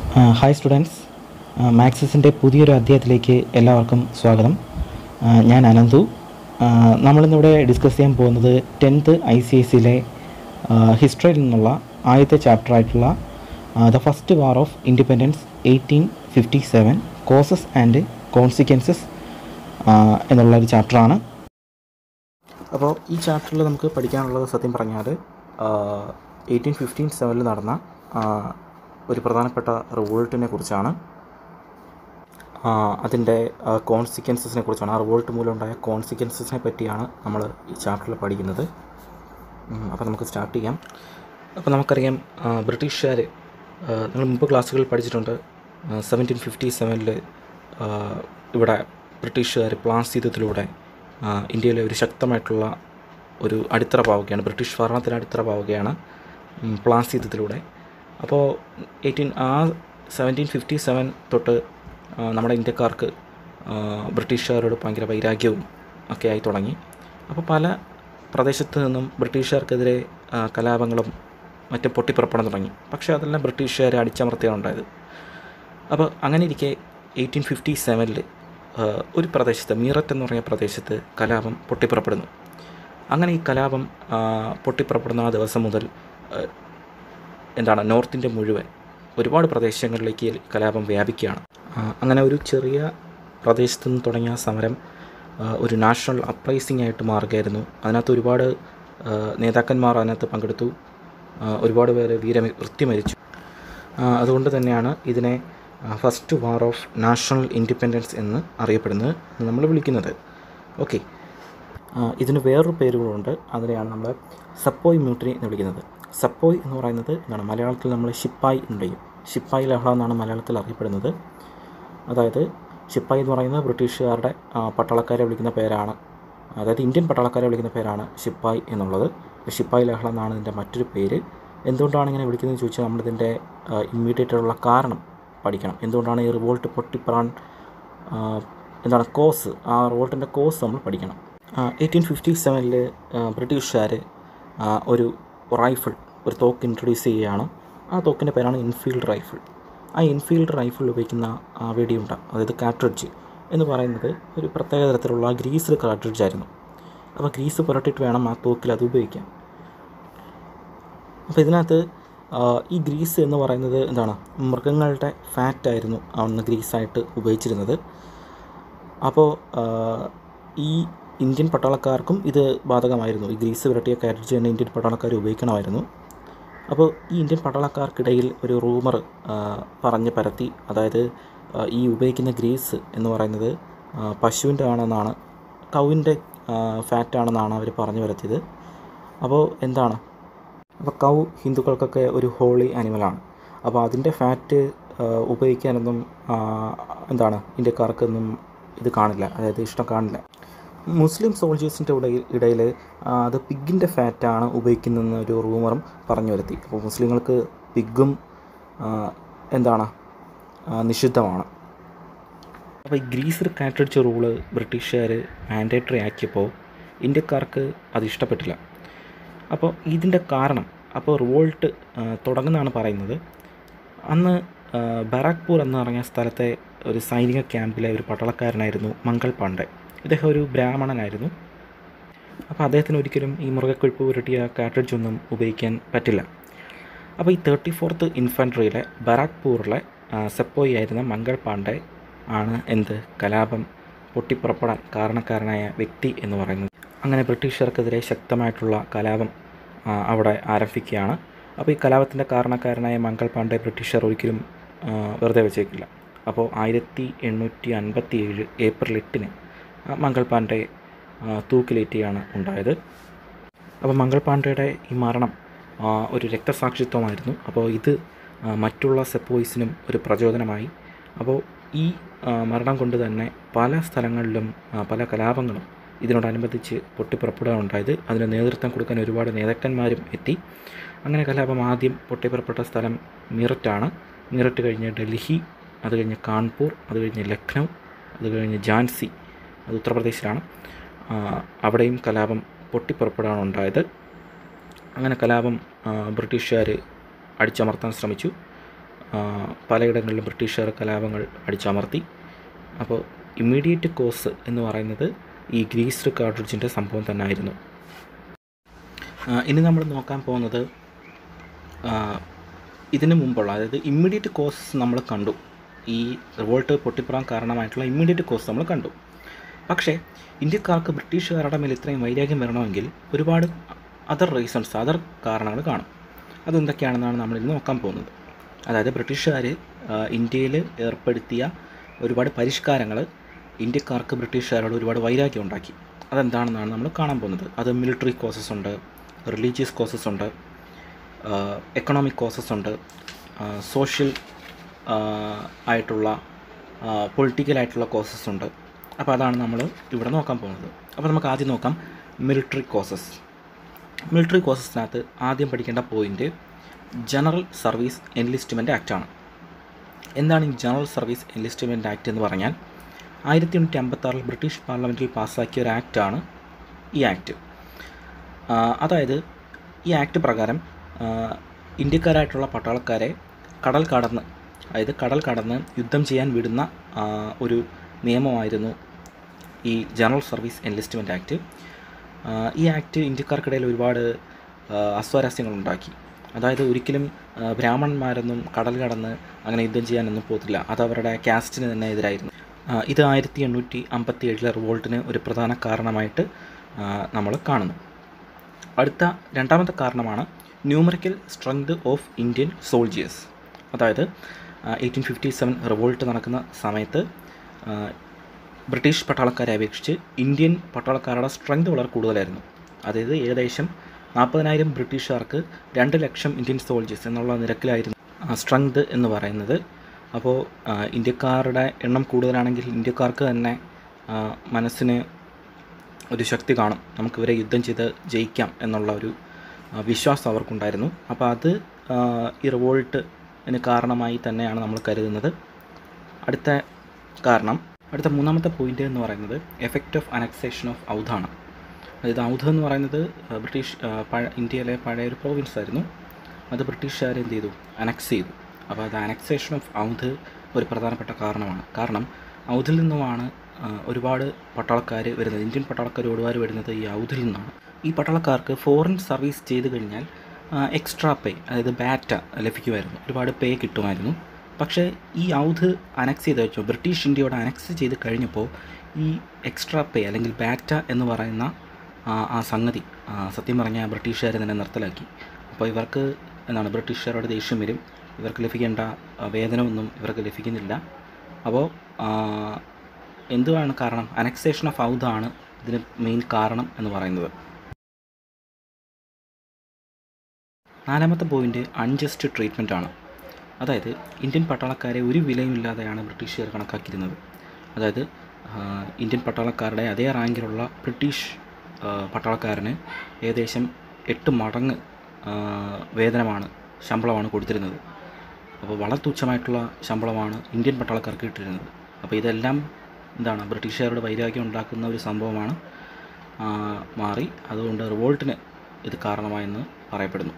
hi students മാക്സിസിൻ്റെ പുതിയൊരു അധ്യായത്തിലേക്ക് എല്ലാവർക്കും സ്വാഗതം ആ, ഞാൻ അനന്തു ആ, നമ്മളിന്നിവിടെ ഡിസ്കസ് ചെയ്യാൻ പോകുന്നത് ടെൻത്ത് ഐ സി എസ് സിയിലെ ഹിസ്റ്ററിയിൽ നിന്നുള്ള ആദ്യത്തെ ചാപ്റ്റർ ആയിട്ടുള്ള the first war of independence eighteen fifty seven causes and consequences എന്നുള്ള ഒരു ചാപ്റ്ററാണ് അപ്പോൾ ഈ ചാപ്റ്ററിൽ നമുക്ക് പഠിക്കാനുള്ളത് സത്യം പറഞ്ഞാൽ എയ്റ്റീൻ ഫിഫ്റ്റീൻ സെവനിൽ നടന്ന ആ, ഒരു പ്രധാനപ്പെട്ട റിവോൾട്ടിനെ കുറിച്ചാണ് ആ, അതിൻ്റെ കോൺസിക്വൻസസിനെ കുറിച്ചാണ് ആ റിവോൾട്ട് മൂലമുണ്ടായ കോൺസിക്വൻസസിനെ പറ്റിയാണ് നമ്മൾ ഈ ചാപ്റ്ററിൽ പഠിക്കുന്നത് അപ്പോൾ നമുക്ക് സ്റ്റാർട്ട് ചെയ്യാം അപ്പോൾ നമുക്കറിയാം ബ്രിട്ടീഷുകാർ നമ്മൾ മുമ്പ് ക്ലാസ്സുകളിൽ പഠിച്ചിട്ടുണ്ട് സെവൻറ്റീൻ ഫിഫ്റ്റി സെവനിൽ ഇവിടെ ബ്രിട്ടീഷുകാർ പ്ലാസ് യുദ്ധത്തിലൂടെ ആ, ഇന്ത്യയിലെ ഒരു ശക്തമായിട്ടുള്ള ഒരു അടിത്തറ പാവുകയാണ് ബ്രിട്ടീഷ് ഭരണത്തിന് അടിത്തറ പാവുകയാണ് ഉം, പ്ലാസ് യുദ്ധത്തിലൂടെ അപ്പോൾ എയ്റ്റീൻ ആ സെവൻറ്റീൻ ഫിഫ്റ്റി സെവൻ തൊട്ട് ആ, നമ്മുടെ ഇന്ത്യക്കാർക്ക് ആ, ബ്രിട്ടീഷുകാരോട് ഭയങ്കര വൈരാഗ്യവും ഒക്കെ ആയി തുടങ്ങി അപ്പോൾ പല പ്രദേശത്ത് നിന്നും ബ്രിട്ടീഷുകാർക്കെതിരെ ആ, കലാപങ്ങളും മറ്റും പൊട്ടിപ്പുറപ്പെടാൻ തുടങ്ങി പക്ഷേ അതെല്ലാം ബ്രിട്ടീഷുകാരെ അടിച്ചമർത്തിയാണ് ഉണ്ടായത് അപ്പോൾ അങ്ങനെ ഇരിക്കെ എയ്റ്റീൻ ഫിഫ്റ്റി സെവനിൽ ഒരു പ്രദേശത്ത് മീററ്റ് എന്ന് പറഞ്ഞ പ്രദേശത്ത് കലാപം പൊട്ടിപ്പുറപ്പെടുന്നു അങ്ങനെ ഈ കലാപം ആ, പൊട്ടിപ്പുറപ്പെടുന്ന ആ ദിവസം മുതൽ ആ, എന്താണ് നോർത്ത് ഇന്ത്യ മുഴുവൻ ഒരുപാട് പ്രദേശങ്ങളിലേക്ക് ഈ കലാപം വ്യാപിക്കുകയാണ് ആ, അങ്ങനെ ഒരു ചെറിയ പ്രദേശത്ത് നിന്ന് തുടങ്ങിയ ആ സമരം ആ, ഒരു നാഷണൽ അപ്രൈസിംഗ് ആയിട്ട് മാറുകയായിരുന്നു അതിനകത്ത് ഒരുപാട് ആ, നേതാക്കന്മാർ അതിനകത്ത് പങ്കെടുത്തു ആ, ഒരുപാട് പേര് വീര വൃത്തി മരിച്ചു ആ, അതുകൊണ്ട് തന്നെയാണ് ഇതിനെ first war of national independence എന്ന് അറിയപ്പെടുന്നത് നമ്മൾ വിളിക്കുന്നത് ഓക്കെ ഇതിന് വേറൊരു പേരുകളുണ്ട് അതിനെയാണ് നമ്മൾ സപ്പോയ് മ്യൂട്ടറി എന്ന് വിളിക്കുന്നത് സപ്പോയ് എന്ന് പറയുന്നത് എന്താണ് മലയാളത്തിൽ നമ്മൾ ഷിപ്പായി എന്ന് വിളിക്കും ഷിപ്പായി ലഹള എന്നാണ് മലയാളത്തിൽ അറിയപ്പെടുന്നത് അതായത് ഷിപ്പായി എന്ന് പറയുന്നത് ബ്രിട്ടീഷുകാരുടെ ആ, പട്ടാളക്കാരെ വിളിക്കുന്ന പേരാണ് അതായത് ഇന്ത്യൻ പട്ടാളക്കാരെ വിളിക്കുന്ന പേരാണ് ഷിപ്പായി എന്നുള്ളത് ഷിപ്പായി ലഹള എന്നാണ് ഇതിൻ്റെ മറ്റൊരു പേര് എന്തുകൊണ്ടാണ് ഇങ്ങനെ വിളിക്കുന്നതെന്ന് ചോദിച്ചാൽ നമ്മളിതിൻ്റെ ഇമ്മീഡിയറ്റ് ആയിട്ടുള്ള കാരണം പഠിക്കണം എന്തുകൊണ്ടാണ് ഈ റിവോൾട്ട് പൊട്ടിപ്പറാൻ ആ, എന്താണ് കോസ് ആ റിവോൾട്ടിൻ്റെ കോസ് നമ്മൾ പഠിക്കണം എയ്റ്റീൻ ഫിഫ്റ്റി സെവനിൽ ബ്രിട്ടീഷുകാർ ഒരു റൈഫിൾ ഒരു തോക്ക് ഇൻട്രൊഡ്യൂസ് ചെയ്യുകയാണ് ആ തോക്കിൻ്റെ പേരാണ് ഇൻഫീൽഡ് റൈഫിൾ ആ ഇൻഫീൽഡ് റൈഫിൾ ഉപയോഗിക്കുന്ന ആ വെടിയുണ്ട അതായത് കാട്രിഡ്ജ് എന്ന് പറയുന്നത് ഒരു പ്രത്യേക തരത്തിലുള്ള ഗ്രീസ്ഡ് കാട്രിഡ്ജ് ആയിരുന്നു അപ്പോൾ ഗ്രീസ് പുരട്ടിയിട്ട് വേണം ആ തോക്കിൽ അത് ഉപയോഗിക്കാൻ അപ്പോൾ ഇതിനകത്ത് ആ, ഈ ഗ്രീസ് എന്ന് പറയുന്നത് എന്താണ് മൃഗങ്ങളുടെ ഫാറ്റായിരുന്നു അന്ന് ഗ്രീസായിട്ട് ഉപയോഗിച്ചിരുന്നത് അപ്പോൾ ആ, ഈ ഇന്ത്യൻ പട്ടാളക്കാർക്കും ഇത് ബാധകമായിരുന്നു ഈ ഗ്രീസ് പുരട്ടിയ കാരറ്റ് തന്നെ ഇന്ത്യൻ പട്ടാളക്കാർ ഉപയോഗിക്കണമായിരുന്നു അപ്പോൾ ഈ ഇന്ത്യൻ പട്ടാളക്കാർക്കിടയിൽ ഒരു റൂമർ പറഞ്ഞ് പരത്തി അതായത് ആ, ഈ ഉപയോഗിക്കുന്ന ഗ്രീസ് എന്ന് പറയുന്നത് ആ, പശുവിൻ്റെ ആണെന്നാണ് കൗവിൻ്റെ ഫാറ്റാണെന്നാണ് അവർ പറഞ്ഞു പരത്തിയത് അപ്പോൾ എന്താണ് അപ്പോൾ കൗ ഹിന്ദുക്കൾക്കൊക്കെ ഒരു ഹോളി ആനിമലാണ് അപ്പോൾ അതിൻ്റെ ഫാറ്റ് ഉപയോഗിക്കാനൊന്നും ആ, എന്താണ് ഇന്ത്യക്കാർക്കൊന്നും ഇത് കാണില്ല അതായത് ഇഷ്ടം കാണില്ല മുസ്ലിം സോൾജേഴ്സിൻ്റെ ഇടയിൽ ഇടയിൽ അത് പിഗിൻ്റെ ഫാറ്റാണ് ഉപയോഗിക്കുന്നതെന്ന് ഒരു റൂമറും പറഞ്ഞു വരുത്തി അപ്പോൾ മുസ്ലിങ്ങൾക്ക് പിഗും ആ, എന്താണ് ആ, നിഷിദ്ധമാണ് അപ്പോൾ ഈ ഗ്രീസർ കാറ്റടിച്ച റൂള് ബ്രിട്ടീഷുകാർ മാൻഡേറ്ററി ആക്കിയപ്പോൾ ഇന്ത്യക്കാർക്ക് അത് ഇഷ്ടപ്പെട്ടില്ല അപ്പോൾ ഇതിൻ്റെ കാരണം അപ്പോൾ റിവോൾട്ട് തുടങ്ങുന്നതാണ് പറയുന്നത് അന്ന് ആ, ബറാക്പൂർ എന്ന് പറഞ്ഞ സ്ഥലത്തെ ഒരു സൈനിക ക്യാമ്പിലെ ഒരു പട്ടാളക്കാരനായിരുന്നു മംഗൾ പാണ്ഡെ ഇദ്ദേഹം ഒരു ബ്രാഹ്മണനായിരുന്നു അപ്പോൾ അദ്ദേഹത്തിന് ഒരിക്കലും ഈ മൃഗക്കൊഴുപ്പ് പുരട്ടിയ കാട്രിഡ്ജ് ഒന്നും ഉപയോഗിക്കാൻ പറ്റില്ല അപ്പോൾ ഈ തേർട്ടി ഫോർത്ത് ഇൻഫൻട്രിയിലെ ബറാക്പൂറിലെ ആ, സെപ്പോയി ആയിരുന്ന മംഗൾ പാണ്ഡെ ആണ് എന്ത് കലാപം പൊട്ടിപ്പുറപ്പെടാൻ കാരണക്കാരനായ വ്യക്തി എന്ന് പറയുന്നത് അങ്ങനെ ബ്രിട്ടീഷുകാർക്കെതിരെ ശക്തമായിട്ടുള്ള കലാപം ആ, അവിടെ ആരംഭിക്കുകയാണ് അപ്പോൾ ഈ കലാപത്തിൻ്റെ കാരണക്കാരനായ മംഗൾ പാണ്ഡെ ബ്രിട്ടീഷുകാർ ഒരിക്കലും ആ, വെറുതെ വെച്ചേക്കില്ല അപ്പോൾ ആയിരത്തി എണ്ണൂറ്റി അൻപത്തി ഏഴ് ഏപ്രിൽ എട്ടിന് ആ, മംഗൾ പാണ്ഡെ ആ, തൂക്കിലേറ്റിയാണ് ഉണ്ടായത് അപ്പോൾ മംഗൾ പാണ്ഡെയുടെ ഈ മരണം ആ, ഒരു രക്തസാക്ഷിത്വമായിരുന്നു അപ്പോൾ ഇത് ആ, മറ്റുള്ള സെപ്പോയ്സിനും ഒരു പ്രചോദനമായി അപ്പോൾ ഈ ആ, മരണം കൊണ്ട് തന്നെ പല സ്ഥലങ്ങളിലും ആ, പല കലാപങ്ങളും ഇതിനോടനുബന്ധിച്ച് പൊട്ടിപ്പുറപ്പെടുകയുണ്ടായത് അതിന് നേതൃത്വം കൊടുക്കാൻ ഒരുപാട് നേതാക്കന്മാരും എത്തി അങ്ങനെ കലാപം ആദ്യം പൊട്ടിപ്പുറപ്പെട്ട സ്ഥലം മീററ്റാണ് മീററ്റ് കഴിഞ്ഞ് ഡൽഹി അത് കഴിഞ്ഞ് കാൺപൂർ അത് കഴിഞ്ഞ് ലക്നൗ അത് കഴിഞ്ഞ് ഝാൻസി അത് ഉത്തർപ്രദേശിലാണ് ആ, അവിടെയും കലാപം പൊട്ടിപ്പുറപ്പെടാണ് ഉണ്ടായത് അങ്ങനെ കലാപം ബ്രിട്ടീഷുകാർ അടിച്ചമർത്താൻ ശ്രമിച്ചു പലയിടങ്ങളിലും ബ്രിട്ടീഷുകാർ കലാപങ്ങൾ അടിച്ചമർത്തി അപ്പോൾ ഇമ്മീഡിയറ്റ് കോസ് എന്ന് പറയുന്നത് ഈ ഗ്രീസ്ഡ് കാർട്രിഡ്ജിൻ്റെ സംഭവം തന്നെ ആയിരുന്നു ഇനി നമ്മൾ നോക്കാൻ പോകുന്നത് ഇതിനു മുമ്പുള്ള അതായത് ഇമ്മീഡിയറ്റ് കോസ് നമ്മൾ കണ്ടു ഈ റിവോൾട്ട് പൊട്ടിപ്പുറാൻ കാരണമായിട്ടുള്ള ഇമ്മീഡിയറ്റ് കോസ് നമ്മൾ കണ്ടു പക്ഷേ ഇന്ത്യക്കാർക്ക് ബ്രിട്ടീഷുകാരുടെ മേൽ ഇത്രയും വൈരാഗ്യം വരണമെങ്കിൽ ഒരുപാട് അതർ റീസൺസ് അതർ കാരണങ്ങൾ കാണും അതെന്തൊക്കെയാണെന്നാണ് നമ്മൾ ഇന്ന് നോക്കാൻ പോകുന്നത് അതായത് ബ്രിട്ടീഷുകാർ ഇന്ത്യയിൽ ഏർപ്പെടുത്തിയ ഒരുപാട് പരിഷ്കാരങ്ങൾ ഇന്ത്യക്കാർക്ക് ബ്രിട്ടീഷുകാരോട് ഒരുപാട് വൈരാഗ്യം ഉണ്ടാക്കി അതെന്താണെന്നാണ് നമ്മൾ കാണാൻ പോകുന്നത് അത് മിലിറ്ററി കോസസ് ഉണ്ട് റിലീജിയസ് കോസസ് ഉണ്ട് എക്കണോമിക് കോസസ് ഉണ്ട് സോഷ്യൽ ആയിട്ടുള്ള പൊളിറ്റിക്കലായിട്ടുള്ള കോസസ് ഉണ്ട് അപ്പോൾ അതാണ് നമ്മൾ ഇവിടെ നോക്കാൻ പോകുന്നത് അപ്പോൾ നമുക്ക് ആദ്യം നോക്കാം മിലിറ്ററി കോസസ് മിലിറ്ററി കോസസിനകത്ത് ആദ്യം പഠിക്കേണ്ട പോയിൻ്റ് ജനറൽ സർവീസ് എൻലിസ്റ്റ്മെൻറ്റ് ആക്റ്റാണ് എന്താണ് ഈ ജനറൽ സർവീസ് എൻലിസ്റ്റ്മെൻറ്റ് ആക്ട് എന്ന് പറഞ്ഞാൽ ആയിരത്തി എണ്ണൂറ്റി അമ്പത്താറിൽ ബ്രിട്ടീഷ് പാർലമെൻറ്റിൽ പാസ്സാക്കിയ ഒരു ആക്റ്റാണ് ഈ ആക്ട് അതായത് ഈ ആക്ട് പ്രകാരം ഇന്ത്യക്കാരായിട്ടുള്ള പട്ടാളക്കാരെ കടൽ കടന്ന് അതായത് കടൽ കടന്ന് യുദ്ധം ചെയ്യാൻ വിടുന്ന ഒരു നിയമമായിരുന്നു ഈ ജനറൽ സർവീസ് എൻലിസ്റ്റ്മെൻറ്റ് ആക്ട് ഈ ആക്ട് ഇന്ത്യക്കാർക്കിടയിൽ ഒരുപാട് അസ്വാരസ്യങ്ങളുണ്ടാക്കി അതായത് ഒരിക്കലും ബ്രാഹ്മണന്മാരൊന്നും കടൽ കടന്ന് അങ്ങനെ യുദ്ധം ചെയ്യാനൊന്നും പോകത്തില്ല അത് അവരുടെ കാസ്റ്റിന് തന്നെ എതിരായിരുന്നു ഇത് ആയിരത്തി എണ്ണൂറ്റി അമ്പത്തി ഏഴിലെ റിവോൾട്ടിന് ഒരു പ്രധാന കാരണമായിട്ട് നമ്മൾ കാണുന്നു അടുത്ത രണ്ടാമത്തെ കാരണമാണ് numerical strength of Indian soldiers അതായത് എയ്റ്റീൻ ഫിഫ്റ്റി സെവൻ റിവോൾട്ട് നടക്കുന്ന സമയത്ത് ബ്രിട്ടീഷ് പട്ടാളക്കാരെ അപേക്ഷിച്ച് ഇന്ത്യൻ പട്ടാളക്കാരുടെ സ്ട്രെങ്ത് വളരെ കൂടുതലായിരുന്നു അതായത് ഏകദേശം നാൽപ്പതിനായിരം ബ്രിട്ടീഷുകാർക്ക് രണ്ട് ലക്ഷം ഇന്ത്യൻ സോൾജേഴ്സ് എന്നുള്ള നിരക്കിലായിരുന്നു സ്ട്രെങ്ത് എന്ന് പറയുന്നത് അപ്പോൾ ഇന്ത്യക്കാരുടെ എണ്ണം കൂടുതലാണെങ്കിൽ ഇന്ത്യക്കാർക്ക് തന്നെ മനസ്സിന് ഒരു ശക്തി കാണും നമുക്കിവരെ യുദ്ധം ചെയ്ത് ജയിക്കാം എന്നുള്ള ഒരു വിശ്വാസം അവർക്കുണ്ടായിരുന്നു അപ്പോൾ അത് ഈ റിവോൾട്ടിന് കാരണമായി തന്നെയാണ് നമ്മൾ കരുതുന്നത് അടുത്ത കാരണം അടുത്ത മൂന്നാമത്തെ പോയിന്റ് എന്ന് പറയുന്നത് എഫക്റ്റ് ഓഫ് അനക്സേഷൻ ഓഫ് ഔധാണ് അതായത് ഔധ എന്ന് പറയുന്നത് ബ്രിട്ടീഷ് പഴ ഇന്ത്യയിലെ പഴയ ഒരു പ്രോവിൻസ് ആയിരുന്നു അത് ബ്രിട്ടീഷുകാർ എന്ത് ചെയ്തു അനക്സ് ചെയ്തു അപ്പോൾ അത് അനക്സേഷൻ ഓഫ് ഔധ് ഒരു പ്രധാനപ്പെട്ട കാരണമാണ് കാരണം ഔധിൽ നിന്നുമാണ് ഒരുപാട് പട്ടാളക്കാർ വരുന്നത് ഇന്ത്യൻ പട്ടാളക്കാർ ഒരുപാട് വരുന്നത് ഈ ഔധിൽ നിന്നാണ് ഈ പട്ടാളക്കാർക്ക് ഫോറിൻ സർവീസ് ചെയ്ത് കഴിഞ്ഞാൽ എക്സ്ട്രാ പേ അതായത് ബാറ്റ ലഭിക്കുമായിരുന്നു ഒരുപാട് പേ കിട്ടുമായിരുന്നു പക്ഷേ ഈ ഔധ് അനക്സ് ചെയ്ത് വെച്ചു ബ്രിട്ടീഷ് ഇന്ത്യയോട് അനക്സ് ചെയ്ത് കഴിഞ്ഞപ്പോൾ ഈ എക്സ്ട്രാ പേ അല്ലെങ്കിൽ ബാറ്റ എന്ന് പറയുന്ന ആ സംഗതി സത്യം പറഞ്ഞാൽ ബ്രിട്ടീഷുകാർ തന്നെ നിർത്തലാക്കി അപ്പോൾ ഇവർക്ക് എന്താണ് ബ്രിട്ടീഷുകാരോട് ദേഷ്യം വരും ഇവർക്ക് ലഭിക്കേണ്ട വേതനമൊന്നും ഇവർക്ക് ലഭിക്കുന്നില്ല അപ്പോൾ എന്തുവാണ് കാരണം അനക്സേഷൻ ഓഫ് ഔദാണ് ഇതിന് മെയിൻ കാരണം എന്ന് പറയുന്നത് നാലാമത്തെ പോയിന്റ് അൺജസ്റ്റ് ട്രീറ്റ്മെൻ്റ് ആണ് അതായത് ഇന്ത്യൻ പട്ടാളക്കാരെ ഒരു വിലയുമില്ലാതെയാണ് ബ്രിട്ടീഷുകാർ കണക്കാക്കിയിരുന്നത് അതായത് ഇന്ത്യൻ പട്ടാളക്കാരുടെ അതേ റാങ്കിലുള്ള ബ്രിട്ടീഷ് പട്ടാളക്കാരന് ഏകദേശം എട്ട് മടങ്ങ് വേതനമാണ് ശമ്പളമാണ് കൊടുത്തിരുന്നത് അപ്പോൾ വളരെ തുച്ഛമായിട്ടുള്ള ശമ്പളമാണ് ഇന്ത്യൻ പട്ടാളക്കാർക്ക് കിട്ടിയിരുന്നത് അപ്പോൾ ഇതെല്ലാം എന്താണ് ബ്രിട്ടീഷുകാരുടെ വൈരാഗ്യം ഉണ്ടാക്കുന്ന ഒരു സംഭവമാണ് മാറി അതുകൊണ്ട് റിവോൾട്ടിന് ഇത് കാരണമായെന്ന് പറയപ്പെടുന്നു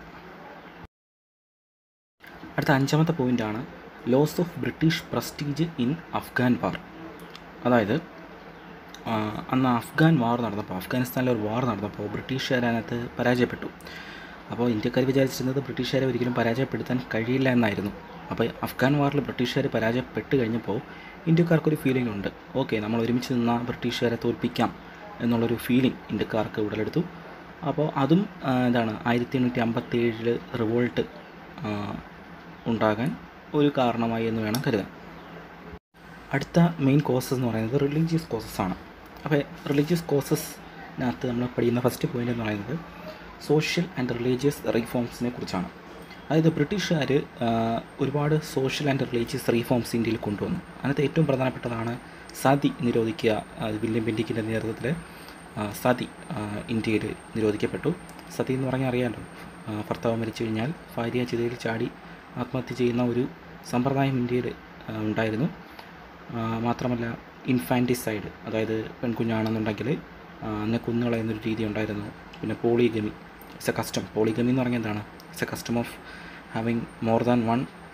അടുത്ത അഞ്ചാമത്തെ പോയിൻ്റാണ് loss of British prestige in Afghan war അതായത് അന്ന് അഫ്ഗാൻ വാർ നടന്നപ്പോൾ അഫ്ഗാനിസ്ഥാനിലെ ഒരു വാർ നടന്നപ്പോൾ ബ്രിട്ടീഷുകാർ അതിനകത്ത് പരാജയപ്പെട്ടു അപ്പോൾ ഇന്ത്യക്കാർ വിചാരിച്ചിരുന്നത് ബ്രിട്ടീഷുകാരെ ഒരിക്കലും പരാജയപ്പെടുത്താൻ കഴിയില്ല എന്നായിരുന്നു അപ്പോൾ അഫ്ഗാൻ വാറിൽ ബ്രിട്ടീഷുകാർ പരാജയപ്പെട്ട് കഴിഞ്ഞപ്പോൾ ഇന്ത്യക്കാർക്കൊരു ഫീലിംഗ് ഉണ്ട് ഓക്കെ നമ്മൾ ഒരുമിച്ച് നിന്നാൽ ബ്രിട്ടീഷുകാരെ തോൽപ്പിക്കാം എന്നുള്ളൊരു ഫീലിംഗ് ഇന്ത്യക്കാർക്ക് ഉടലെടുത്തു അപ്പോൾ അതും എന്താണ് ആയിരത്തി എണ്ണൂറ്റി അമ്പത്തി ഏഴിൽ റിവോൾട്ട് ഉണ്ടാകാൻ ഒരു കാരണമായി എന്ന് വേണം കരുതാൻ അടുത്ത മെയിൻ കോസസ് എന്ന് പറയുന്നത് റിലീജിയസ് കോസസ് ആണ് അപ്പോൾ റിലീജിയസ് കോസസിനകത്ത് നമ്മൾ പഠിക്കുന്ന ഫസ്റ്റ് പോയിന്റ് എന്ന് പറയുന്നത് സോഷ്യൽ ആൻഡ് റിലീജിയസ് റീഫോംസിനെ കുറിച്ചാണ് അതായത് ബ്രിട്ടീഷുകാർ ഒരുപാട് സോഷ്യൽ ആൻഡ് റിലീജിയസ് റീഫോംസ് ഇന്ത്യയിൽ കൊണ്ടുവന്നു അതിനകത്ത് ഏറ്റവും പ്രധാനപ്പെട്ടതാണ് സതി നിരോധിക്കുക വില്യം ബെൻഡിക്കിൻ്റെ നേതൃത്വത്തിൽ സതി ഇന്ത്യയിൽ നിരോധിക്കപ്പെട്ടു സതി എന്ന് പറഞ്ഞാൽ അറിയാമല്ലോ ഭർത്താവ് മരിച്ചു കഴിഞ്ഞാൽ ഭാര്യ ചിതയിൽ ചാടി ആത്മഹത്യ ചെയ്യുന്ന ഒരു സമ്പ്രദായം ഇന്ത്യയിൽ ഉണ്ടായിരുന്നു മാത്രമല്ല ഇൻഫാൻറ്റിസൈഡ് അതായത് പെൺകുഞ്ഞാണെന്നുണ്ടെങ്കിൽ അന്നെ കുന്നുകളയുന്നൊരു രീതി ഉണ്ടായിരുന്നു പിന്നെ polygamy it's a custom polygamy എന്ന് പറഞ്ഞാൽ എന്താണ് it's a custom of having more than one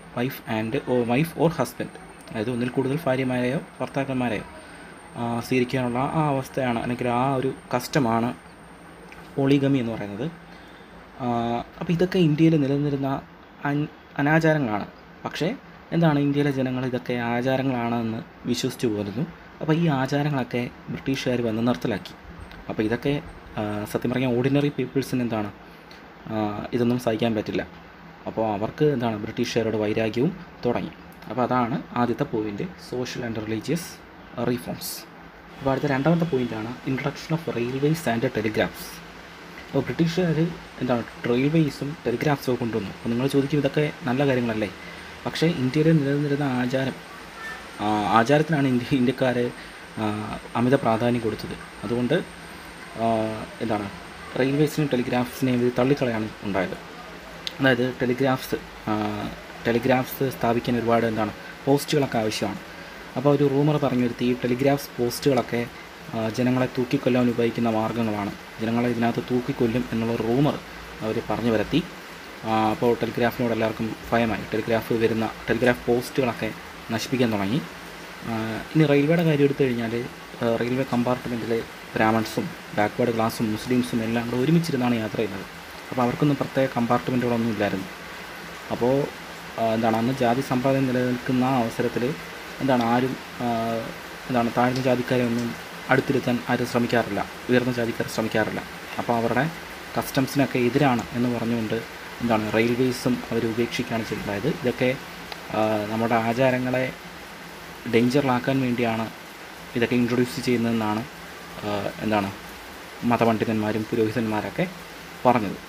wife and uh wife or husband അതായത് ഒന്നിൽ കൂടുതൽ ഭാര്യമാരെയോ ഭർത്താക്കന്മാരെയോ ആ, സ്വീകരിക്കാനുള്ള ആ അവസ്ഥയാണ് അല്ലെങ്കിൽ ആ ഒരു കസ്റ്റമാണ് പോളിഗമി എന്ന് പറയുന്നത് അപ്പോൾ ഇതൊക്കെ ഇന്ത്യയിൽ നിലനിന്നിരുന്ന അൻ- അനാചാരങ്ങളാണ് പക്ഷേ എന്താണ് ഇന്ത്യയിലെ ജനങ്ങൾ ഇതൊക്കെ ആചാരങ്ങളാണെന്ന് വിശ്വസിച്ചു പോരുന്നു അപ്പോൾ ഈ ആചാരങ്ങളൊക്കെ ബ്രിട്ടീഷുകാർ വന്ന് നിർത്തലാക്കി അപ്പോൾ ഇതൊക്കെ ആ, സത്യം പറഞ്ഞാൽ ഓർഡിനറി പീപ്പിൾസിന് എന്താണ് ആ, ഇതൊന്നും സഹിക്കാൻ പറ്റില്ല അപ്പോൾ അവർക്ക് എന്താണ് ബ്രിട്ടീഷുകാരോട് വൈരാഗ്യവും തുടങ്ങി അപ്പോൾ അതാണ് ആദ്യത്തെ point social and religious reforms അപ്പോൾ അടുത്ത രണ്ടാമത്തെ പോയിൻ്റാണ് introduction of railways and telegraphs അപ്പോൾ ബ്രിട്ടീഷുകാർ എന്താണ് റെയിൽവേസും ടെലിഗ്രാഫ്സും ഒക്കെ കൊണ്ടുവന്നു അപ്പോൾ നിങ്ങൾ ചോദിക്കും ഇതൊക്കെ നല്ല കാര്യങ്ങളല്ലേ പക്ഷേ ഇന്ത്യയിൽ നിലനിന്നിരുന്ന ആചാരം ആ, ആചാരത്തിനാണ് ഇന്ത്യ ഇന്ത്യക്കാർ അമിത പ്രാധാന്യം കൊടുത്തത് അതുകൊണ്ട് ആ, എന്താണ് റെയിൽവേസിനെയും ടെലിഗ്രാഫ്സിനെയും ഇത് തള്ളിക്കളയാണ് ഉണ്ടായത് അതായത് ടെലിഗ്രാഫ്സ് ടെലിഗ്രാഫ്സ് സ്ഥാപിക്കാൻ ഒരുപാട് എന്താണ് പോസ്റ്റുകളൊക്കെ ആവശ്യമാണ് അപ്പോൾ ഒരു റൂമർ പറഞ്ഞു വരുത്തി ഈ ടെലിഗ്രാഫ്സ് പോസ്റ്റുകളൊക്കെ ആ, ജനങ്ങളെ തൂക്കിക്കൊല്ലാൻ ഉപയോഗിക്കുന്ന മാർഗ്ഗങ്ങളാണ് ജനങ്ങളെ ഇതിനകത്ത് തൂക്കിക്കൊല്ലും എന്നുള്ള റൂമർ അവർ പറഞ്ഞു വരുത്തി ആ, അപ്പോൾ ടെലിഗ്രാഫിനോട് എല്ലാവർക്കും ഭയമായി ടെലിഗ്രാഫ് വരുന്ന ടെലിഗ്രാഫ് പോസ്റ്റുകളൊക്കെ നശിപ്പിക്കാൻ തുടങ്ങി ആ, ഇനി റെയിൽവേയുടെ കാര്യം എടുത്തു കഴിഞ്ഞാൽ ആ, റെയിൽവേ കമ്പാർട്ട്മെൻറ്റിൽ ബ്രാഹ്മൺസും ബാക്ക്വേർഡ് ക്ലാസ്സും മുസ്ലിംസും എല്ലാം കൂടെ ഒരുമിച്ചിരുന്നാണ് യാത്ര ചെയ്യുന്നത് അപ്പോൾ അവർക്കൊന്നും പ്രത്യേക കമ്പാർട്ട്മെൻറ്റുകളൊന്നും ഇല്ലായിരുന്നു അപ്പോൾ ആ, എന്താണ് അന്ന് ജാതി സമ്പ്രദായം നിലനിൽക്കുന്ന ആ അവസരത്തിൽ എന്താണ് ആരും ആ, എന്താണ് താഴ്ന്ന ജാതിക്കാരെ ഒന്നും അടുത്തിരുത്താൻ ആരും ശ്രമിക്കാറില്ല ഉയർന്ന ജാതിക്കാർ ശ്രമിക്കാറില്ല അപ്പോൾ അവരുടെ കസ്റ്റംസിനൊക്കെ എതിരാണ് എന്ന് പറഞ്ഞുകൊണ്ട് എന്താണ് റെയിൽവേസും അവർ ഉപേക്ഷിക്കുകയാണ് ചെയ്തിട്ടുണ്ടായത് ഇതൊക്കെ ആ, നമ്മുടെ ആചാരങ്ങളെ ഡേഞ്ചറിലാക്കാൻ വേണ്ടിയാണ് ഇതൊക്കെ ഇൻട്രൊഡ്യൂസ് ചെയ്യുന്നതെന്നാണ് ആ, എന്താണ് മതപണ്ഡിതന്മാരും പുരോഹിതന്മാരൊക്കെ പറഞ്ഞത്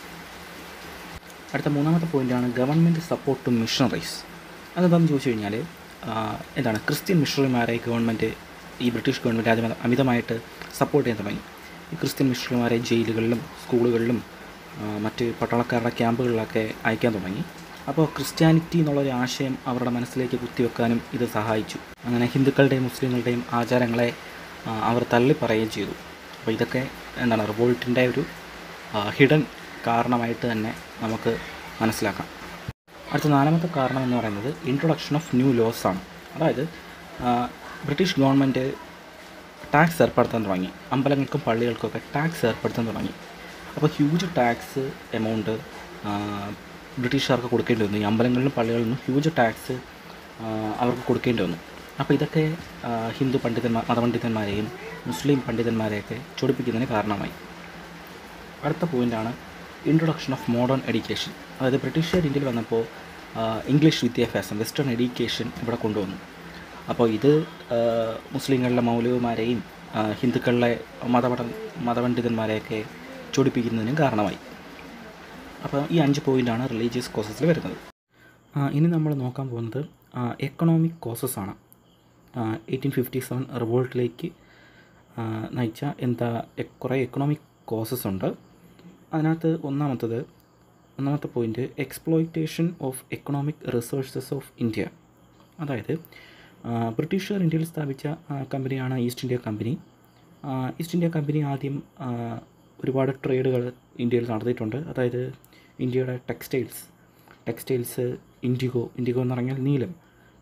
അടുത്ത മൂന്നാമത്തെ പോയിൻ്റാണ് ഗവൺമെൻറ് സപ്പോർട്ട് ടു മിഷണറീസ് അതെന്താണെന്ന് ചോദിച്ചു കഴിഞ്ഞാൽ ആ, എന്താണ് ക്രിസ്ത്യൻ മിഷണറിമാരെ ഗവൺമെൻറ് ഈ ബ്രിട്ടീഷ് ഗവൺമെൻറ് ആദ്യം അമിതമായിട്ട് സപ്പോർട്ട് ചെയ്യാൻ തുടങ്ങി ഈ ക്രിസ്ത്യൻ മിഷണറിമാരെ ജയിലുകളിലും സ്കൂളുകളിലും ആ, മറ്റ് പട്ടാളക്കാരുടെ ക്യാമ്പുകളിലൊക്കെ അയക്കാൻ തുടങ്ങി അപ്പോൾ ക്രിസ്ത്യാനിറ്റി എന്നുള്ളൊരു ആശയം അവരുടെ മനസ്സിലേക്ക് കുത്തിവെക്കാനും ഇത് സഹായിച്ചു അങ്ങനെ ഹിന്ദുക്കളുടെയും മുസ്ലിങ്ങളുടെയും ആചാരങ്ങളെ ആ, അവർ തള്ളിപ്പറയുകയും ചെയ്തു അപ്പോൾ ഇതൊക്കെ എന്താണ് റിവോൾട്ടിൻ്റെ ഒരു ഹിഡൻ കാരണമായിട്ട് തന്നെ നമുക്ക് മനസ്സിലാക്കാം അടുത്ത നാലാമത്തെ കാരണം എന്ന് പറയുന്നത് ഇൻട്രൊഡക്ഷൻ ഓഫ് ന്യൂ ലോസ് ആണ് അതായത് ആ, ബ്രിട്ടീഷ് ഗവൺമെൻറ് ടാക്സ് ഏർപ്പെടുത്താൻ തുടങ്ങി അമ്പലങ്ങൾക്കും പള്ളികൾക്കൊക്കെ ടാക്സ് ഏർപ്പെടുത്താൻ തുടങ്ങി അപ്പോൾ ഹ്യൂജ് ടാക്സ് എമൗണ്ട് ബ്രിട്ടീഷുകാർക്ക് കൊടുക്കേണ്ടി വന്നു ഈ അമ്പലങ്ങളിലും പള്ളികളിലും ഹ്യൂജ് ടാക്സ് അവർക്ക് കൊടുക്കേണ്ടി വന്നു അപ്പോൾ ഇതൊക്കെ ആ, ഹിന്ദു പണ്ഡിതന്മാർ മതപണ്ഡിതന്മാരെയും മുസ്ലിം പണ്ഡിതന്മാരെയൊക്കെ ചൊടിപ്പിക്കുന്നതിന് കാരണമായി അടുത്ത പോയിൻ്റാണ് ഇൻട്രൊഡക്ഷൻ ഓഫ് മോഡേൺ എഡ്യൂക്കേഷൻ അതായത് ബ്രിട്ടീഷുകാർ ഇന്ത്യയിൽ വന്നപ്പോൾ ആ, ഇംഗ്ലീഷ് വിദ്യാഭ്യാസം വെസ്റ്റേൺ എഡ്യൂക്കേഷൻ ഇവിടെ കൊണ്ടുവന്നു അപ്പോൾ ഇത് ആ, മുസ്ലിങ്ങളുടെ മൗലവിമാരെയും ആ, ഹിന്ദുക്കളിലെ മതപഠ മതപണ്ഡിതന്മാരെയൊക്കെ ചൊടിപ്പിക്കുന്നതിനും കാരണമായി അപ്പോൾ ഈ അഞ്ച് പോയിൻ്റാണ് റിലീജിയസ് കോസസിൽ വരുന്നത് ആ, ഇനി നമ്മൾ നോക്കാൻ പോകുന്നത് എക്കണോമിക് കോസസ് ആണ് എയ്റ്റീൻ ഫിഫ്റ്റി സെവൻ റിവോൾട്ടിലേക്ക് നയിച്ച എന്താ എ- കുറേ എക്കണോമിക് കോസസ് ഉണ്ട് അതിനകത്ത് ഒന്നാമത്തത് ഒന്നാമത്തെ point exploitation of economic resources of India അതായത് ആ, ബ്രിട്ടീഷുകാർ ഇന്ത്യയിൽ സ്ഥാപിച്ച ആ, കമ്പനിയാണ് ഈസ്റ്റ് ഇന്ത്യ കമ്പനി ആ, ഈസ്റ്റ് ഇന്ത്യ കമ്പനി ആദ്യം ആ, ഒരുപാട് ട്രേഡുകൾ ഇന്ത്യയിൽ നടത്തിയിട്ടുണ്ട് അതായത് ഇന്ത്യയുടെ ടെക്സ്റ്റൈൽസ് ടെക്സ്റ്റൈൽസ് ഇൻഡിഗോ ഇൻഡിഗോ എന്ന് പറഞ്ഞാൽ നീലം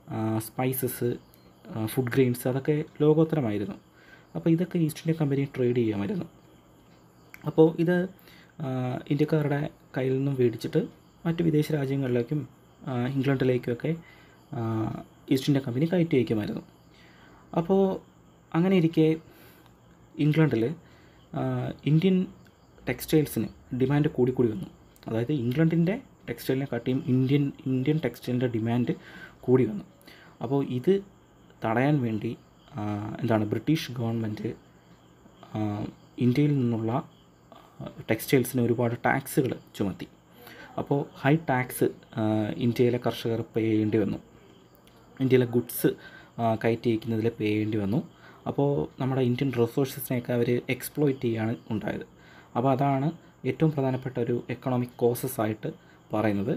സ്പൈസസ് ഫുഡ് ഗ്രെയിൻസ് അതൊക്കെ ലോകോത്തരമായിരുന്നു അപ്പോൾ ഇതൊക്കെ ഈസ്റ്റ് ഇന്ത്യ കമ്പനി ട്രേഡ് ചെയ്യാമായിരുന്നു അപ്പോൾ ഇത് ആ, ഇന്ത്യക്കാരുടെ കയ്യിൽ നിന്നും മേടിച്ചിട്ട് മറ്റ് വിദേശ രാജ്യങ്ങളിലേക്കും ആ, ഇംഗ്ലണ്ടിലേക്കുമൊക്കെ ആ, ഈസ്റ്റ് ഇന്ത്യ കമ്പനി കയറ്റി അയക്കുമായിരുന്നു അപ്പോൾ അങ്ങനെ ഇരിക്കെ ഇംഗ്ലണ്ടിൽ ഇന്ത്യൻ ടെക്സ്റ്റൈൽസിന് ഡിമാൻഡ് കൂടിക്കൂടി വന്നു അതായത് ഇംഗ്ലണ്ടിൻ്റെ ടെക്സ്റ്റൈലിനെ കാട്ടിയും ഇന്ത്യൻ ഇന്ത്യൻ ടെക്സ്റ്റൈലിൻ്റെ ഡിമാൻഡ് കൂടി വന്നു അപ്പോൾ ഇത് തടയാൻ വേണ്ടി ആ, എന്താണ് ബ്രിട്ടീഷ് ഗവൺമെൻറ് ആ, ഇന്ത്യയിൽ നിന്നുള്ള ടെക്സ്റ്റൈൽസിന് ഒരുപാട് ടാക്സുകൾ ചുമത്തി അപ്പോൾ ഹൈ ടാക്സ് ഇന്ത്യയിലെ കർഷകർ പേ ചെയ്യേണ്ടി വന്നു ഇന്ത്യയിലെ ഗുഡ്സ് കയറ്റി അയക്കുന്നതിൽ പേ ചെയ്യേണ്ടി വന്നു അപ്പോൾ നമ്മുടെ ഇന്ത്യൻ റിസോഴ്സസിനെയൊക്കെ അവർ എക്സ്പ്ലോയിറ്റ് ചെയ്യാണ് ഉണ്ടായത് അപ്പോൾ അതാണ് ഏറ്റവും പ്രധാനപ്പെട്ട ഒരു എക്കണോമിക് കോസസ് ആയിട്ട് പറയുന്നത്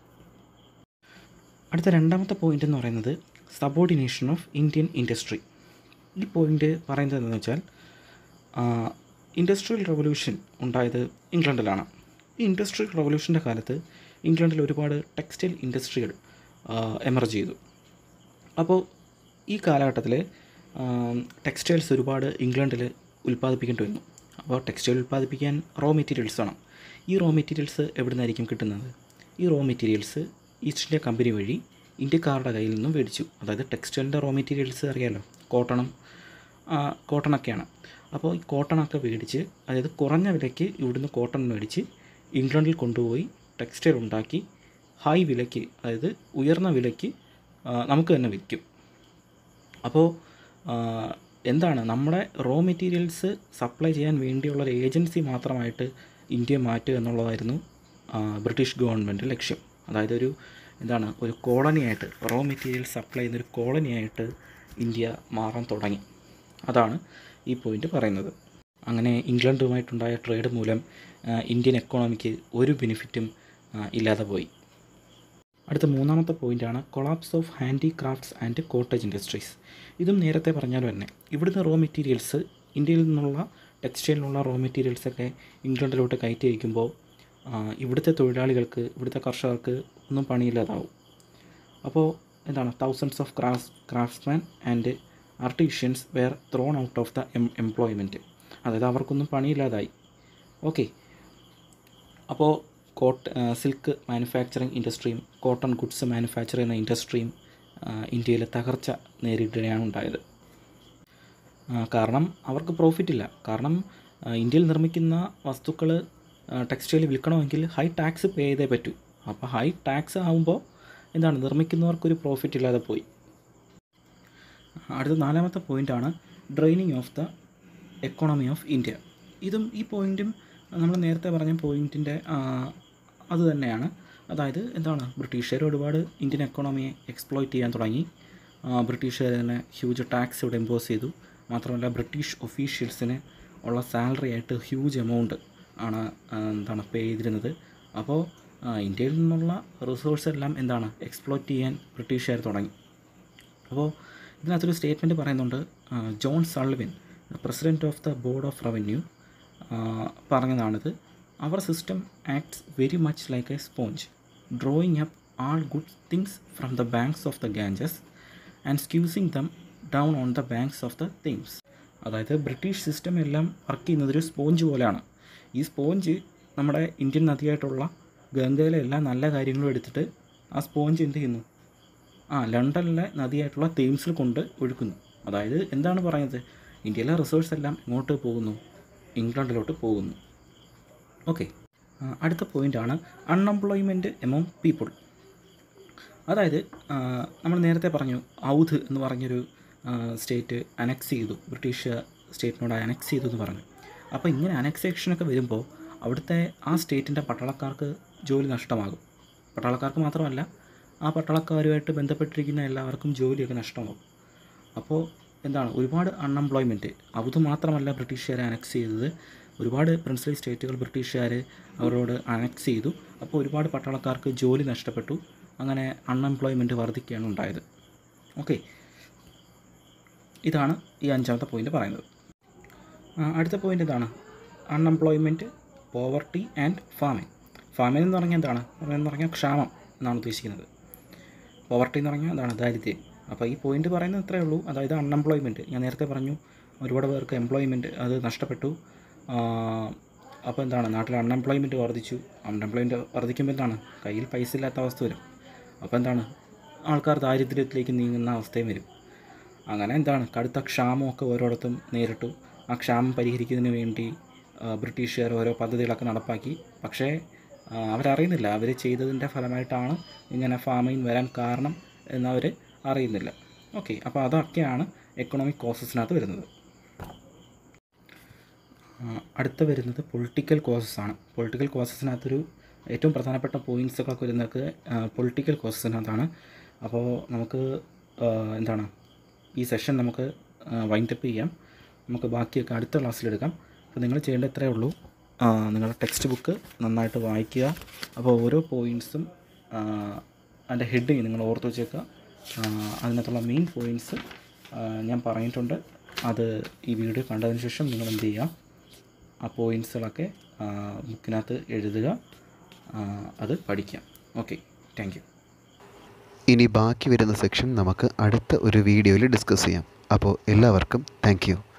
അടുത്ത രണ്ടാമത്തെ പോയിന്റ് എന്ന് പറയുന്നത് സബോർഡിനേഷൻ ഓഫ് ഇന്ത്യൻ ഇൻഡസ്ട്രി ഈ പോയിന്റ് പറയുന്നത് എന്താണെന്ന് വെച്ചാൽ ഇൻഡസ്ട്രിയൽ റവല്യൂഷൻ ഉണ്ടായത് ഇംഗ്ലണ്ടിലാണ് ഈ ഇൻഡസ്ട്രിയൽ റവല്യൂഷൻ്റെ കാലത്ത് ഇംഗ്ലണ്ടിൽ ഒരുപാട് ടെക്സ്റ്റൈൽ ഇൻഡസ്ട്രികൾ എമർജ് ചെയ്തു അപ്പോൾ ഈ കാലഘട്ടത്തിൽ ടെക്സ്റ്റൈൽസ് ഒരുപാട് ഇംഗ്ലണ്ടിൽ ഉൽപ്പാദിപ്പിക്കേണ്ടി വന്നു അപ്പോൾ ടെക്സ്റ്റൈൽ ഉൽപ്പാദിപ്പിക്കാൻ റോ മെറ്റീരിയൽസ് വേണം ഈ റോ മെറ്റീരിയൽസ് എവിടെ നിന്നായിരിക്കും കിട്ടുന്നത് ഈ raw materials East India company വഴി ഇന്ത്യക്കാരുടെ കയ്യിൽ നിന്നും മേടിച്ചു അതായത് ടെക്സ്റ്റൈലിൻ്റെ റോ മെറ്റീരിയൽസ് അറിയാമല്ലോ കോട്ടണും കോട്ടണൊക്കെയാണ് അപ്പോൾ ഈ കോട്ടണൊക്കെ മേടിച്ച് അതായത് കുറഞ്ഞ വിലയ്ക്ക് ഇവിടുന്ന് കോട്ടൺ മേടിച്ച് ഇംഗ്ലണ്ടിൽ കൊണ്ടുപോയി ടെക്സ്റ്റൈൽ ഉണ്ടാക്കി ഹൈ വിലയ്ക്ക് അതായത് ഉയർന്ന വിലയ്ക്ക് ആ, നമുക്ക് തന്നെ വിൽക്കും അപ്പോൾ ആ, എന്താണ് നമ്മുടെ റോ മെറ്റീരിയൽസ് സപ്ലൈ ചെയ്യാൻ വേണ്ടിയുള്ള ഒരു ഏജൻസി മാത്രമായിട്ട് ഇന്ത്യ മാറ്റുക എന്നുള്ളതായിരുന്നു ആ, ബ്രിട്ടീഷ് ഗവൺമെൻറ് ലക്ഷ്യം അതായത് ഒരു എന്താണ് ഒരു കോളനിയായിട്ട് റോ മെറ്റീരിയൽ സപ്ലൈ ചെയ്യുന്നൊരു കോളനിയായിട്ട് ഇന്ത്യ മാറാൻ തുടങ്ങി അതാണ് ഈ പോയിന്റ് പറയുന്നത് അങ്ങനെ ഇംഗ്ലണ്ടുമായിട്ടുണ്ടായ ട്രേഡ് മൂലം ആ, ഇന്ത്യൻ എക്കോണമിക്ക് ഒരു ബെനിഫിറ്റും ആ, ഇല്ലാതെ പോയി അടുത്ത മൂന്നാമത്തെ പോയിൻ്റാണ് collapse of handicrafts and cottage industries ഇതും നേരത്തെ പറഞ്ഞാൽ തന്നെ ഇവിടുന്ന് റോ മെറ്റീരിയൽസ് ഇന്ത്യയിൽ നിന്നുള്ള ടെക്സ്റ്റൈലിനുള്ള റോ മെറ്റീരിയൽസൊക്കെ ഇംഗ്ലണ്ടിലോട്ട് കയറ്റി അയക്കുമ്പോൾ ആ, ഇവിടുത്തെ തൊഴിലാളികൾക്ക് ഇവിടുത്തെ കർഷകർക്ക് ഒന്നും പണിയില്ലാതാവും അപ്പോൾ എന്താണ് thousands of craft craftsman and artisans were thrown out of the em employment അതായത് അവർക്കൊന്നും പണിയില്ലാതായി ഓക്കെ അപ്പോൾ കോട്ട് സിൽക്ക് മാനുഫാക്ചറിങ് ഇൻഡസ്ട്രിയും കോട്ടൺ ഗുഡ്സ് മാനുഫാക്ചർ ചെയ്യുന്ന ഇൻഡസ്ട്രിയും ഇന്ത്യയിൽ തകർച്ച നേരിടുകയാണ് ഉണ്ടായത് ആ, കാരണം അവർക്ക് പ്രോഫിറ്റ് ഇല്ല കാരണം ആ, ഇന്ത്യയിൽ നിർമ്മിക്കുന്ന വസ്തുക്കൾ ടെക്സ്റ്റൈൽ വിൽക്കണമെങ്കിൽ ഹൈ ടാക്സ് പേ ചെയ്തേ പറ്റൂ അപ്പോൾ ഹൈ ടാക്സ് ആകുമ്പോൾ എന്താണ് നിർമ്മിക്കുന്നവർക്കൊരു പ്രോഫിറ്റ് ഇല്ലാതെ പോയി അടുത്ത നാലാമത്തെ പോയിൻ്റാണ് draining of the economy of India ഇതും ഈ പോയിൻറ്റും നമ്മൾ നേരത്തെ പറഞ്ഞ പോയിൻറ്റിൻ്റെ അത് തന്നെയാണ് അതായത് എന്താണ് ബ്രിട്ടീഷുകാർ ഒരുപാട് ഇന്ത്യൻ എക്കോണമിയെ എക്സ്പ്ലോയിറ്റ് ചെയ്യാൻ തുടങ്ങി ആ, ബ്രിട്ടീഷുകാർ തന്നെ ഹ്യൂജ് ടാക്സ് ഇവിടെ ഇമ്പോസ് ചെയ്തു മാത്രമല്ല ബ്രിട്ടീഷ് ഒഫീഷ്യൽസിന് ഉള്ള സാലറി ആയിട്ട് ഹ്യൂജ് എമൗണ്ട് ആണ് ആ, എന്താണ് പേ ചെയ്തിരുന്നത് അപ്പോൾ ആ, ഇന്ത്യയിൽ നിന്നുള്ള റിസോഴ്സ് എല്ലാം എന്താണ് എക്സ്പ്ലോയിറ്റ് ചെയ്യാൻ ബ്രിട്ടീഷുകാർ തുടങ്ങി അപ്പോൾ ഇതിനകത്തൊരു സ്റ്റേറ്റ്മെൻറ്റ് പറയുന്നുണ്ട് ആ, John Sullivan president of the board of revenue പറഞ്ഞതാണിത് അവർ system acts very much like a sponge drawing up all good things from the banks of the Ganges and squeezing them down on the banks of the things അതായത് British system എല്ലാം work ചെയ്യുന്നത് ഒരു sponge പോലെയാണ് ഈ sponge നമ്മുടെ Indian നദിയായിട്ടുള്ള ഗംഗയിലെ എല്ലാ നല്ല കാര്യങ്ങളും എടുത്തിട്ട് ആ സ്പോഞ്ച് എന്ത് ചെയ്യുന്നു ആ ലണ്ടനിലെ നദിയായിട്ടുള്ള തേംസിൽ കൊണ്ട് ഒഴുക്കുന്നു അതായത് എന്താണ് പറയുന്നത് ഇന്ത്യയിലെ റിസോഴ്സ് എല്ലാം ഇങ്ങോട്ട് പോകുന്നു ഇംഗ്ലണ്ടിലോട്ട് പോകുന്നു ഓക്കെ അടുത്ത പോയിൻ്റാണ് അൺഎംപ്ലോയ്മെൻറ്റ് എമോങ് പീപ്പിൾ അതായത് നമ്മൾ നേരത്തെ പറഞ്ഞു ഔധ് എന്ന് പറഞ്ഞൊരു സ്റ്റേറ്റ് അനക്സ് ചെയ്തു ബ്രിട്ടീഷ് സ്റ്റേറ്റിനോട് അനക്സ് ചെയ്തു എന്ന് പറഞ്ഞു അപ്പോൾ ഇങ്ങനെ അനക്സേഷനൊക്കെ വരുമ്പോൾ അവിടുത്തെ ആ സ്റ്റേറ്റിൻ്റെ പട്ടാളക്കാർക്ക് ജോലി നഷ്ടമാകും പട്ടാളക്കാർക്ക് മാത്രമല്ല ആ പട്ടാളക്കാരുമായിട്ട് ബന്ധപ്പെട്ടിരിക്കുന്ന എല്ലാവർക്കും ജോലിയൊക്കെ നഷ്ടമാകും അപ്പോൾ എന്താണ് ഒരുപാട് അൺഎംപ്ലോയ്മെൻറ്റ് അത് മാത്രമല്ല ബ്രിട്ടീഷുകാരെ അനക്സ് ചെയ്തത് ഒരുപാട് പ്രിൻസിലി സ്റ്റേറ്റുകൾ ബ്രിട്ടീഷുകാർ അവരോട് അനക്സ് ചെയ്തു അപ്പോൾ ഒരുപാട് പട്ടാളക്കാർക്ക് ജോലി നഷ്ടപ്പെട്ടു അങ്ങനെ അൺഎംപ്ലോയ്മെൻറ്റ് വർദ്ധിക്കുകയാണ് ഉണ്ടായത് ഓക്കെ ഇതാണ് ഈ അഞ്ചാമത്തെ പോയിന്റ് പറയുന്നത് ആ, അടുത്ത പോയിന്റ് എന്താണ് unemployment poverty and famine famine എന്ന് പറഞ്ഞാൽ എന്താണ് എന്ന് പറഞ്ഞാൽ ക്ഷാമം എന്നാണ് ഉദ്ദേശിക്കുന്നത് പോവർട്ടി എന്ന് പറഞ്ഞാൽ എന്താണ് ദാരിദ്ര്യം അപ്പോൾ ഈ പോയിന്റ് പറയുന്നത് ഇത്രയേ ഉള്ളൂ അതായത് അൺഎംപ്ലോയ്മെൻറ്റ് ഞാൻ നേരത്തെ പറഞ്ഞു ഒരുപാട് പേർക്ക് എംപ്ലോയ്മെൻറ്റ് അത് നഷ്ടപ്പെട്ടു അപ്പോൾ എന്താണ് നാട്ടിൽ അൺഎംപ്ലോയ്മെൻറ്റ് വർദ്ധിച്ചു അൺഎംപ്ലോയ്മെൻറ്റ് വർദ്ധിക്കുമ്പോൾ എന്താണ് കയ്യിൽ പൈസ ഇല്ലാത്ത അവസ്ഥ വരും അപ്പോൾ എന്താണ് ആൾക്കാർ ദാരിദ്ര്യത്തിലേക്ക് നീങ്ങുന്ന അവസ്ഥയും വരും അങ്ങനെ എന്താണ് കടുത്ത ക്ഷാമമൊക്കെ ഓരോയിടത്തും നേരിട്ടു ആ ക്ഷാമം പരിഹരിക്കുന്നതിന് വേണ്ടി ആ, ബ്രിട്ടീഷുകാർ ഓരോ പദ്ധതികളൊക്കെ നടപ്പാക്കി പക്ഷേ ആ, അവരറിയുന്നില്ല അവർ ചെയ്തതിൻ്റെ ഫലമായിട്ടാണ് ഇങ്ങനെ ഫാമിങ് വരാൻ കാരണം എന്നവർ അറിയുന്നില്ല ഓക്കെ അപ്പോൾ അതൊക്കെയാണ് എക്കണോമിക് കോസസിനകത്ത് വരുന്നത് ആ, അടുത്ത വരുന്നത് പൊളിറ്റിക്കൽ കോസസ് ആണ് പൊളിറ്റിക്കൽ കോസസിനകത്തൊരു ഏറ്റവും പ്രധാനപ്പെട്ട പോയിൻറ്റ്സുകളൊക്കെ വരുന്നത് പൊളിറ്റിക്കൽ കോസസിനകത്താണ് അപ്പോൾ നമുക്ക് ആ, എന്താണ് ഈ സെഷൻ നമുക്ക് വൈൻഡപ്പ് ചെയ്യാം നമുക്ക് ബാക്കിയൊക്കെ അടുത്ത ക്ലാസ്സിലെടുക്കാം അപ്പോൾ നിങ്ങൾ ചെയ്യേണ്ട ഇത്രയേ ഉള്ളൂ ആ, നിങ്ങളുടെ ടെക്സ്റ്റ് ബുക്ക് നന്നായിട്ട് വായിക്കുക അപ്പോൾ ഓരോ പോയിൻറ്റ്സും അതിൻ്റെ ഹെഡിങ് നിങ്ങൾ ഓർത്ത് വെച്ചേക്കുക ആ, അതിനകത്തുള്ള മെയിൻ പോയിൻറ്റ്സ് ഞാൻ പറഞ്ഞിട്ടുണ്ട് അത് ഈ വീഡിയോ കണ്ടതിന് ശേഷം നിങ്ങൾ എന്ത് ചെയ്യുക ആ പോയിൻറ്റ്സുകളൊക്കെ ബുക്കിനകത്ത് എഴുതുക ആ, അത് പഠിക്കാം ഓക്കെ താങ്ക് യു ഇനി ബാക്കി വരുന്ന സെക്ഷൻ നമുക്ക് അടുത്ത ഒരു വീഡിയോയിൽ ഡിസ്കസ് ചെയ്യാം അപ്പോൾ എല്ലാവർക്കും താങ്ക്